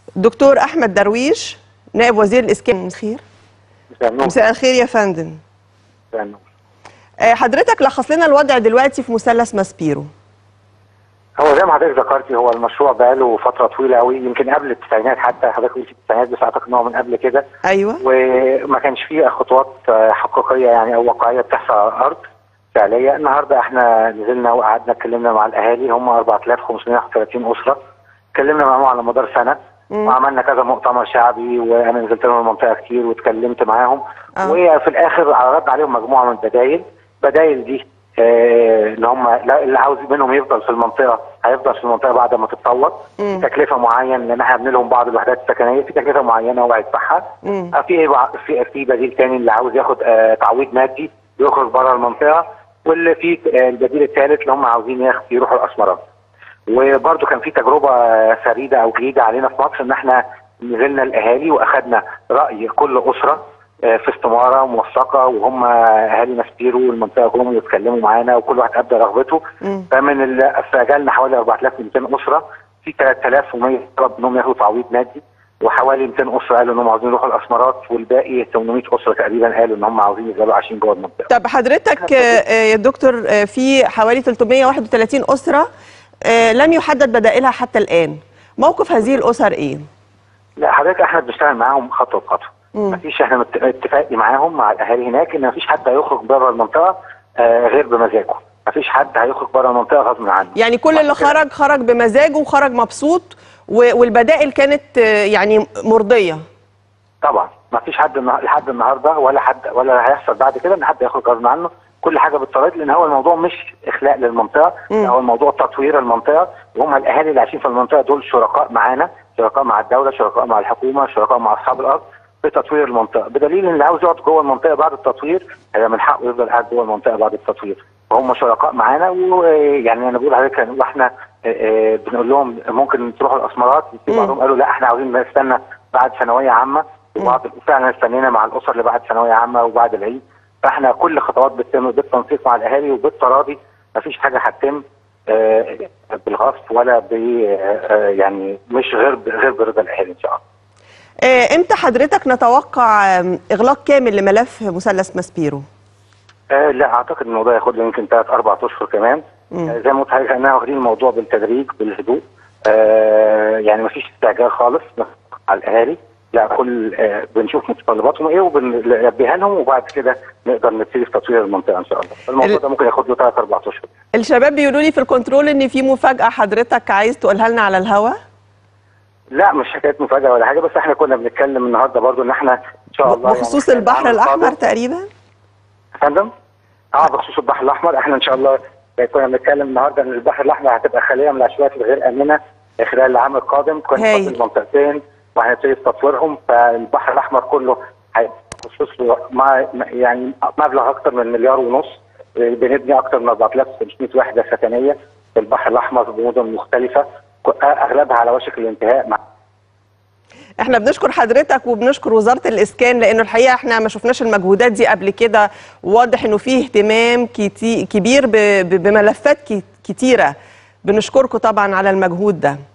دكتور احمد درويش نائب وزير الاسكان خير مساء النور مساء الخير يا فندم مساء النور آه، حضرتك لخص لنا الوضع دلوقتي في مثلث ماسبيرو هو زي ما حضرتك ذكرتي هو المشروع بقاله فتره طويله قوي يمكن قبل التسعينات حتى حضرتك قلتي التسعينات بس اعتقد ان هو من قبل كده ايوه وما كانش فيه خطوات آه، حقيقيه يعني او واقعيه بتحصل على الارض فعليا النهارده احنا نزلنا وقعدنا اتكلمنا مع الاهالي هم 4531 اسره اتكلمنا معاهم على مدار سنه وعملنا كذا مؤتمر شعبي وانا نزلت لهم المنطقه كتير واتكلمت معاهم آه. وفي الاخر رد عليهم مجموعه من البدايل بدايل دي آه، اللي هم لا- اللي عاوز منهم يفضل في المنطقه هيفضل في المنطقه بعد ما تتطور مم. تكلفه معين لان احنا بنبني لهم بعض الوحدات السكنيه في تكلفه معينه هو هيدفعها مم. آه، في بع- في في بديل تاني اللي عاوز ياخد آه، تعويض مادي يخرج بره المنطقه واللي في آه، البديل الثالث اللي هم عاوزين ياخد يروحوا الاسمرات وبرده كان في تجربه آه، فريده او جديده علينا في مصر ان احنا نزلنا الاهالي واخدنا راي كل اسره آه، في استماره موثقه وهم اهالي ماسبيرو والمنطقه جم واتكلموا معانا وكل واحد ابدى رغبته مم. فمن ال- فجالنا حوالي 4200 اسره في 3100 طلب انهم ياخدوا تعويض مادي وحوالي 200 اسره قالوا انهم عاوزين يروحوا الاسمرات والباقي 800 اسره تقريبا قالوا ان هم عاوزين يفضلوا عايشين جوه المنطقه. طب حضرتك آه، آه، يا دكتور آه، في حوالي 331 اسره آه، لم يحدد بدائلها حتى الان موقف هذه الاسر ايه لا حضرتك احنا بنشتغل معاهم خطوه بخطوه مم. مفيش احنا مت- اتفاقي معاهم مع الاهالي هناك ان مفيش حد هيخرج بره المنطقه آه غير بمزاجه مفيش حد هيخرج بره المنطقه غصب عنه يعني كل اللي بعد كده- خرج خرج بمزاجه وخرج مبسوط و- والبدائل كانت آه، يعني مرضيه طبعا مفيش حد النه- لحد النهارده ولا حد ولا هيحصل بعد كده ان حد يخرج غصب عنه كل حاجه بالطريق لان هو الموضوع مش اخلاء للمنطقه مم. لا، هو الموضوع تطوير المنطقه وهم الاهالي اللي عايشين في المنطقه دول شركاء معانا شركاء مع الدوله شركاء مع الحكومه شركاء مع اصحاب الارض في تطوير المنطقه بدليل ان اللي عاوز يقعد جوه المنطقه بعد التطوير هيبقى من حقه يفضل قاعد جوه المنطقه بعد التطوير وهم شركاء معانا ويعني انا بقول عليك واحنا آه، آه، بنقول لهم ممكن تروحوا الاسمرات في مم. بعضهم قالوا لا احنا عاوزين نستنى بعد ثانويه عامه وبعض فعلا استنينا مع الاسر اللي بعد ثانويه عامه وبعد العيد فاحنا كل خطوات بتتم بالتنسيق مع الاهالي وبالتراضي مفيش حاجه هتتم آه، بالغصب ولا ب آه، آه، يعني مش غير غير برضا الاهالي ان شاء الله آه، امتى حضرتك نتوقع آم، اغلاق كامل لملف مثلث ماسبيرو آه لا اعتقد الموضوع ياخد له يمكن ثلاث اربع اشهر كمان مم. آه زي ما قلت لحضرتك احنا واخدين الموضوع بالتدريج بالهدوء آه يعني ما فيش استعجال خالص على الاهالي لا كل آه بنشوف متطلباتهم ايه وبنلبيها لهم وبعد كده نقدر نبتدي في تطوير المنطقه ان شاء الله الموضوع ال- ده ممكن ياخد له ثلاث اربع اشهر الشباب بيقولوا لي في الكنترول ان في مفاجاه حضرتك عايز تقولها لنا على الهوا لا مش حكايه مفاجاه ولا حاجه بس احنا كنا بنتكلم النهارده برضو ان احنا ان شاء الله بخصوص يعني البحر العام الاحمر القادم- تقريبا يا فندم اه بخصوص البحر الاحمر احنا ان شاء الله كنا بنتكلم النهارده ان البحر الاحمر هتبقى خاليه من العشوائيات الغير امنه خلال العام القادم كنا هايل. فاضل منطقتين وهنبتدي في تطويرهم فالبحر الاحمر كله هيخصص له ما ما- يعني مبلغ اكثر من مليار ونص بنبني اكثر من 4500 وحده سكنيه في البحر الاحمر بمدن مختلفه اغلبها على وشك الانتهاء مع احنا بنشكر حضرتك وبنشكر وزاره الاسكان لانه الحقيقه احنا ما شفناش المجهودات دي قبل كده واضح انه فيه اهتمام كتي- كبير ب- ب- بملفات كي- كتيره بنشكركم طبعا على المجهود ده